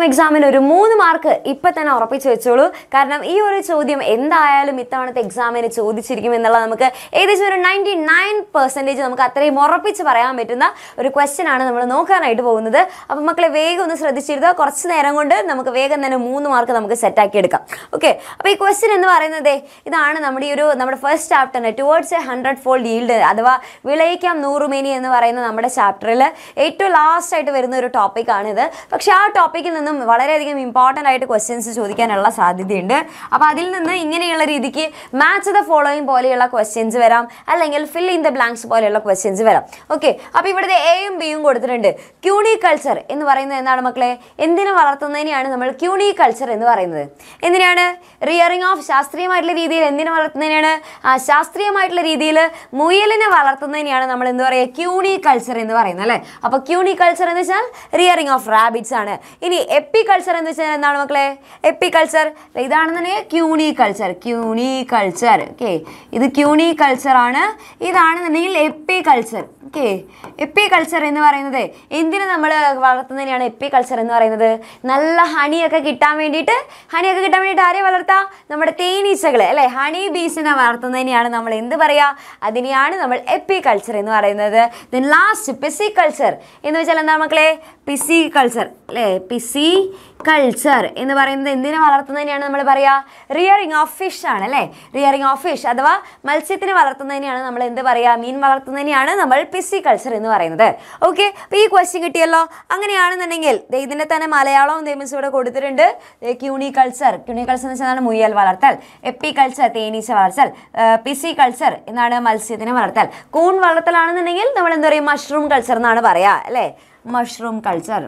എക്സാമിന് ഒരു മൂന്ന് മാർക്ക് ഇപ്പം തന്നെ ഉറപ്പിച്ച് വെച്ചോളൂ കാരണം ഈ ഒരു ചോദ്യം എന്തായാലും ഇത്തവണത്തെ എക്സാമിന് ചോദിച്ചിരിക്കും എന്നുള്ളത് നമുക്ക് ഏകദേശം ഒരു നയൻറ്റി നയൻ പെർസെൻറ്റേജ് നമുക്ക് അത്രയും ഉറപ്പിച്ച് പറയാൻ പറ്റുന്ന ഒരു ക്വസ്റ്റ്യൻ ആണ് നമ്മൾ നോക്കാനായിട്ട് പോകുന്നത് അപ്പം മക്കളെ വേഗം ഒന്ന് ശ്രദ്ധിച്ചിരുത്തുക കുറച്ച് നേരം കൊണ്ട് നമുക്ക് വേഗം തന്നെ മൂന്ന് മാർക്ക് നമുക്ക് സെറ്റാക്കി എടുക്കാം ഓക്കെ അപ്പോൾ ഈ ക്വസ്റ്റ്യൻ എന്ന് പറയുന്നത് ഇതാണ് നമ്മുടെ ഈ ഒരു നമ്മുടെ ഫസ്റ്റ് ചാപ്റ്ററിന് towards a hundred fold yield അഥവാ വിളയിക്കാം നൂറുമേനി എന്ന് പറയുന്ന നമ്മുടെ ചാപ്റ്ററിൽ ഏറ്റവും ലാസ്റ്റ് ആയിട്ട് വരുന്ന ഒരു ടോപ്പിക്കാണിത് പക്ഷേ ആ ടോപ്പിക്കിൽ നിന്നും വളരെയധികം ഇമ്പോർട്ടൻ്റ് ആയിട്ട് ക്വസ്റ്റ്യൻസ് ചോദിക്കാനുള്ള സാധ്യതയുണ്ട് അപ്പോൾ അതിൽ നിന്ന് ഇങ്ങനെയുള്ള രീതിക്ക് മാച്ച് ദ ഫോളോയിങ് പോലെയുള്ള ക്വസ്റ്റ്യൻസ് വരാം അല്ലെങ്കിൽ ഫിൽ ഇൻ ദ ബ്ലാങ്ക്സ് പോലെയുള്ള ക്വസ്റ്റ്യൻസ് വരാം ഓക്കെ അപ്പോൾ ഇവിടുത്തെ എയും ബിയും കൊടുത്തിട്ടുണ്ട് ക്യൂണി കൾച്ചർ എന്ന് പറയുന്നത് എന്താണ് മക്കളെ എന്തിനെ വളർത്തുന്നതിനെയാണ് നമ്മൾ ക്യൂണി കൾച്ചർ എന്ന് പറയുന്നത് എന്തിനാണ് റിയറിംഗ് ഓഫ് ശാസ്ത്രീയമായിട്ടുള്ള രീതിയിൽ എന്തിനെ വളർത്തുന്നതിനാണ് ആ ശാസ്ത്രീയമായിട്ടുള്ള രീതിയിൽ മുയലിനെ വളർത്തുന്നതിനെയാണ് നമ്മൾ എന്ത് പറയുക ക്യൂണി കൾച്ചർ എന്ന് പറയുന്നത് അല്ലേ അപ്പോൾ ക്യൂണി കൾച്ചർ എന്ന് വെച്ചാൽ റിയറിംഗ് ഓഫ് റാബിറ്റ്സ് ആണ് ഇനി എപ്പി കൾച്ചർ എന്ന് വെച്ചാൽ എന്താണ് മക്കളെ എപ്പി കൾച്ചർ ഇതാണെന്നുണ്ടെങ്കിൽ cuniculture cuniculture okay ഇത് ക്യൂണി കൾച്ചർ ആണ് ഇതാണെന്നുണ്ടെങ്കിൽ apiculture okay apiculture എന്ന് പറയുന്നത് എന്തിനു നമ്മൾ വളർത്തുന്നതിനെയാണ് എപ്പി കൾച്ചർ എന്ന് പറയുന്നത് നല്ല ഹണിയൊക്കെ കിട്ടാൻ വേണ്ടിയിട്ട് ഹണിയൊക്കെ കിട്ടാൻ വേണ്ടിയിട്ട് ആരെ വളർത്താം നമ്മുടെ തേനീച്ചകളെ അല്ലേ ഹണി ബീസിനെ വളർത്തുന്നതിനെയാണ് നമ്മൾ എന്ത് പറയുക അതിനെയാണ് നമ്മൾ എപ്പി കൾച്ചർ എന്ന് പറയുന്നത് ദെൻ ലാസ്റ്റ് പിസി കൾച്ചർ എന്ന് വെച്ചാൽ എന്താ മക്കളെ പിസി കൾച്ചർ അല്ലേ പിസി കൾച്ചർ എന്ന് പറയുന്നത് എന്തിനെ വളർത്തുന്നതിനെയാണ് നമ്മൾ പറയുക റിയറിങ് ഓഫ് ഫിഷ് ആണ് അല്ലേ റിയറിങ് ഓഫ് ഫിഷ് അഥവാ മത്സ്യത്തിനെ വളർത്തുന്നതിനെയാണ് നമ്മൾ എന്ത് പറയുക മീൻ വളർത്തുന്നതിനെയാണ് നമ്മൾ പിസി കൾച്ചർ എന്ന് പറയുന്നത് ഓക്കെ അപ്പോൾ ഈ ക്വസ്റ്റ്യൻ കിട്ടിയല്ലോ അങ്ങനെയാണെന്നുണ്ടെങ്കിൽ ദേ ഇതിൻ്റെ തന്നെ മലയാളവും തേമിസ് ഇവിടെ കൊടുത്തിട്ടുണ്ട് ക്യൂണി കൾച്ചർ ക്യൂണി കൾച്ചർ എന്ന് വെച്ചാൽ മുയൽ വളർത്തൽ എപ്പി കൾച്ചർ തേനീച്ച വളർത്തൽ പിസി കൾച്ചർ എന്നാണ് മത്സ്യത്തിനെ വളർത്തൽ കൂൺ വളർത്തലാണെന്നുണ്ടെങ്കിൽ നമ്മൾ എന്താ പറയുക മഷ്റൂം കൾച്ചർ എന്നാണ് പറയുക അല്ലേ മഷ്റൂം കൾച്ചർ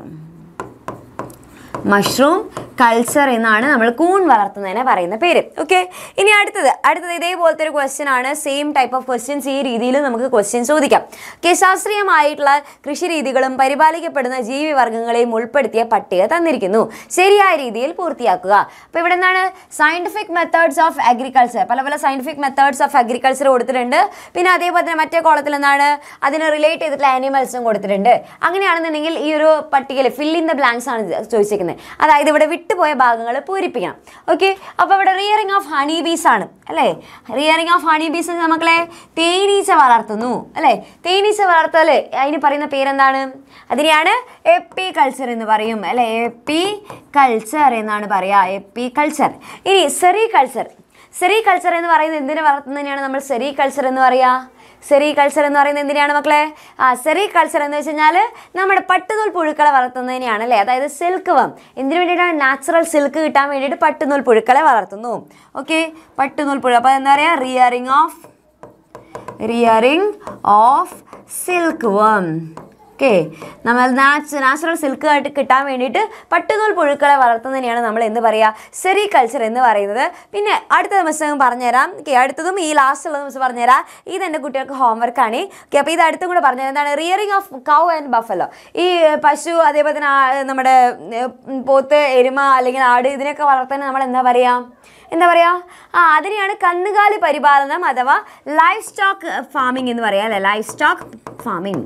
മഷ്റൂം കൾച്ചർ എന്നാണ് നമ്മൾ കൂൺ വളർത്തുന്നതിനെ പറയുന്ന പേര് ഓക്കെ ഇനി അടുത്തത് അടുത്തത് ഇതേപോലത്തെ ഒരു ക്വസ്റ്റ്യൻ ആണ് സെയിം ടൈപ്പ് ഓഫ് ക്വസ്റ്റ്യൻസ് ഈ രീതിയിൽ നമുക്ക് ക്വസ്റ്റ്യൻ ചോദിക്കാം ഓക്കെ ശാസ്ത്രീയമായിട്ടുള്ള കൃഷി രീതികളും പരിപാലിക്കപ്പെടുന്ന ജീവിവർഗ്ഗങ്ങളെയും ഉൾപ്പെടുത്തിയ പട്ടിക തന്നിരിക്കുന്നു ശരിയായ രീതിയിൽ പൂർത്തിയാക്കുക അപ്പോൾ ഇവിടെ എന്താണ് സയന്റിഫിക് മെത്തേഡ്സ് ഓഫ് അഗ്രികൾച്ചർ പല പല സയന്റിഫിക് മെത്തേഡ്സ് ഓഫ് അഗ്രികൾച്ചർ കൊടുത്തിട്ടുണ്ട് പിന്നെ അതേപോലെ തന്നെ മറ്റേ കോളത്തിൽ എന്താണ് അതിന് റിലേറ്റ് ചെയ്തിട്ടുള്ള ആനിമൽസും കൊടുത്തിട്ടുണ്ട് അങ്ങനെയാണെന്നുണ്ടെങ്കിൽ ഈ ഒരു പട്ടികയിൽ ഫിൽ ഇൻ ദ ബ്ലാങ്ക്സ് ആണ് ചോദിച്ചിരിക്കുന്നത് അതായത് ഇവിടെ വിട്ടുപോയ ഭാഗങ്ങൾ പൂരിപ്പിക്കണം ഓക്കെ അപ്പോൾ ഇവിടെ റിയറിംഗ് ഓഫ് ഹണി ബീസ് ആണ് അല്ലേ റിയറിംഗ് ഓഫ് ഹണി ബീസ് മക്കളെ തേനീച്ച വളർത്തുന്നു അല്ലേ തേനീച്ച വളർത്തൽ അതിന് പറയുന്ന പേരെന്താണ് അതിനെയാണ് എപ്പി കൾച്ചർ എന്ന് പറയും അല്ലേ എപ്പി കൾച്ചർ എന്നാണ് പറയുക എപ്പി കൾച്ചർ ഇനി സെറി കൾച്ചർ സെറി കൾച്ചർ എന്ന് പറയുന്നത് എന്തിനെ വളർത്തുന്നതിനെയാണ് നമ്മൾ സെറി കൾച്ചർ എന്ന് പറയുക സെറി കൾച്ചർ എന്ന് പറയുന്നത് എന്തിനാണ് മക്കളെ ആ സെറി കൾച്ചർ എന്ന് വെച്ച് കഴിഞ്ഞാൽ നമ്മുടെ പട്ടുനൂൽ പുഴുക്കളെ വളർത്തുന്നതിനെയാണ് അല്ലേ അതായത് സിൽക്ക് വം എന്തിനു വേണ്ടിയിട്ടാണ് നാച്ചുറൽ സിൽക്ക് കിട്ടാൻ വേണ്ടിയിട്ട് പട്ടുനൂൽ പുഴുക്കളെ വളർത്തുന്നു ഓക്കെ പട്ടുനൂൽ പുഴു അപ്പോൾ എന്താ പറയുക rearing of rearing of silk worm okay നമ്മൾ നാച്ച് നാച്ചുറൽ സിൽക്ക് ആയിട്ട് കിട്ടാൻ വേണ്ടിയിട്ട് പട്ടുനൂൽ പുഴുക്കളെ വളർത്തുന്നതിനെയാണ് നമ്മൾ എന്ത് പറയുക സെറി കൾച്ചർ എന്ന് പറയുന്നത് പിന്നെ അടുത്ത ദിവസം പറഞ്ഞുതരാം ഓക്കെ അടുത്തതും ഈ ലാസ്റ്റ് ഉള്ള ദിവസം പറഞ്ഞുതരാം ഇത് എൻ്റെ കുട്ടികൾക്ക് ഹോംവർക്കാണ് ഓക്കെ അപ്പോൾ ഇത് അടുത്തും കൂടെ പറഞ്ഞുതരാം എന്താണ് rearing of cow and buffalo ഈ പശു അതേപോലെ തന്നെ ആ, നമ്മുടെ ഏർ, പോത്ത് എരുമ അല്ലെങ്കിൽ ആട് ഇതിനൊക്കെ വളർത്താൻ നമ്മൾ എന്താ പറയുക എന്താ പറയുക ആ അതിനെയാണ് കന്നുകാലി പരിപാലനം അഥവാ ലൈഫ് സ്റ്റോക്ക് ഫാമിംഗ് എന്ന് പറയാം അല്ലേ livestock farming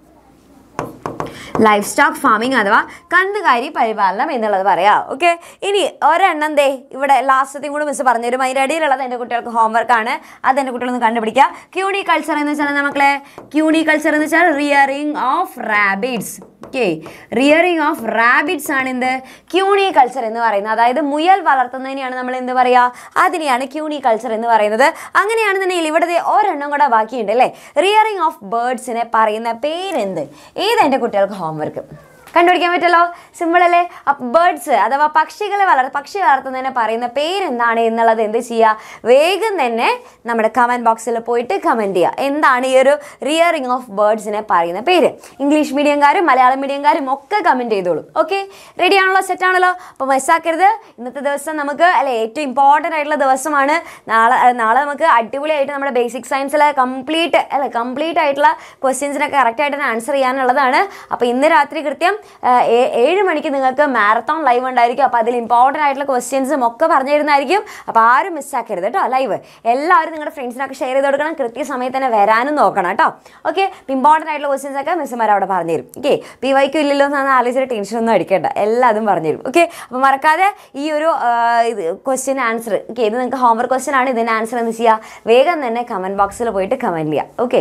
livestock farming അഥവാ കന്നുകാലി പരിപാലനം എന്നുള്ളത് പറയാം ഓക്കെ ഇനി ഒരെണ്ണം ദേ ഇവിടെ ലാസ്റ്റത്തെയും കൂടെ മിസ് പറഞ്ഞുതരും അതിൻ്റെ ഇടയിലുള്ളത് എൻ്റെ കുട്ടികൾക്ക് homework ആണ് അത് എൻ്റെ കുട്ടികളൊന്ന് കണ്ടുപിടിക്കുക ക്യൂണി കൾച്ചർ എന്ന് വെച്ചാൽ എന്താ മക്കളെ ക്യൂണി കൾച്ചർ എന്ന് വെച്ചാൽ rearing of rabbits okay rearing of rabbits ആണ് എന്ത് ക്യൂണി കൾച്ചർ എന്ന് പറയുന്നത് അതായത് മുയൽ വളർത്തുന്നതിനെയാണ് നമ്മൾ എന്ത് പറയുക അതിനെയാണ് ക്യൂണി കൾച്ചർ എന്ന് പറയുന്നത് അങ്ങനെയാണെന്നുണ്ടെങ്കിൽ ഇവിടെ ദേ ഒരെണ്ണം കൂടെ ബാക്കിയുണ്ട് അല്ലേ റിയറിങ് ഓഫ് ബേർഡ്സിനെ പറയുന്ന പേരെന്ത് ഏത് എൻ്റെ കുട്ടികൾക്ക് ഹോംവർക്ക് കണ്ടുപിടിക്കാൻ പറ്റുമല്ലോ സിമ്പിൾ അല്ലേ ബേർഡ്സ് അഥവാ പക്ഷികളെ വളർ പക്ഷി വളർത്തുന്നതിനെ പറയുന്ന പേരെന്താണ് എന്നുള്ളത് എന്ത് ചെയ്യുക വേഗം തന്നെ നമ്മുടെ കമൻറ്റ് ബോക്സിൽ പോയിട്ട് കമൻറ്റ് ചെയ്യുക എന്താണ് ഈ ഒരു റിയറിങ് ഓഫ് ബേർഡ്സിനെ പറയുന്ന പേര് ഇംഗ്ലീഷ് മീഡിയംകാരും മലയാളം മീഡിയംകാരും ഒക്കെ കമൻറ്റ് ചെയ്തോളൂ ഓക്കെ റെഡി ആണല്ലോ സെറ്റ് ആണല്ലോ അപ്പോൾ മിസ്സാക്കരുത് ഇന്നത്തെ ദിവസം നമുക്ക് അല്ലെ ഏറ്റവും ഇമ്പോർട്ടൻ്റ് ആയിട്ടുള്ള ദിവസമാണ് നാളെ അഹ് നാളെ നമുക്ക് അടിപൊളിയായിട്ട് നമ്മുടെ ബേസിക് സയൻസിലെ കംപ്ലീറ്റ് അല്ലെ കംപ്ലീറ്റ് ആയിട്ടുള്ള ക്വസ്റ്റ്യൻസിനൊക്കെ കറക്റ്റ് ആയിട്ട് ആൻസർ ചെയ്യാനുള്ളതാണ് അപ്പോൾ ഇന്ന് രാത്രി കൃത്യം ആ, ഏ- ഏഴ് മണിക്ക് നിങ്ങൾക്ക് മാരത്തോൺ ലൈവ് ഉണ്ടായിരിക്കും അപ്പോൾ അതിൽ ഇമ്പോർട്ടൻ്റ് ആയിട്ടുള്ള ക്വസ്റ്റ്യൻസും ഒക്കെ പറഞ്ഞു തരുന്നതായിരിക്കും അപ്പോൾ ആരും മിസ്സാക്കരുത് കേട്ടോ ലൈവ് എല്ലാവരും നിങ്ങളുടെ ഫ്രണ്ട്സിനൊക്കെ ഷെയർ ചെയ്ത് കൊടുക്കണം കൃത്യസമയത്ത് തന്നെ വരാനും നോക്കണം കേട്ടോ ഓക്കെ ഇമ്പോർട്ടൻ്റ് ആയിട്ടുള്ള ക്വസ്റ്റ്യൻസ് ഒക്കെ മിസ്സുമാർ അവിടെ പറഞ്ഞു തരും ഓക്കെ പി വൈക്കും ഇല്ലല്ലോ എന്നാണ് ആലോചിച്ചിട്ട് ടെൻഷൻ ഒന്നും അടിക്കേണ്ട എല്ലാതും പറഞ്ഞു തരും ഓക്കെ അപ്പോൾ മറക്കാതെ ഈ ഒരു ആ, ഇത് ക്വസ്റ്റ്യൻ ആൻസർ ഓക്കെ ഇത് നിങ്ങൾക്ക് ഹോംവർക്ക് ക്വസ്റ്റ്യൻ ആണ് ഇതിൻ്റെ ആൻസർ എന്ത് ചെയ്യുക വേഗം തന്നെ കമൻറ്റ് ബോക്സിൽ പോയിട്ട് കമൻറ്റ് ചെയ്യുക ഓക്കെ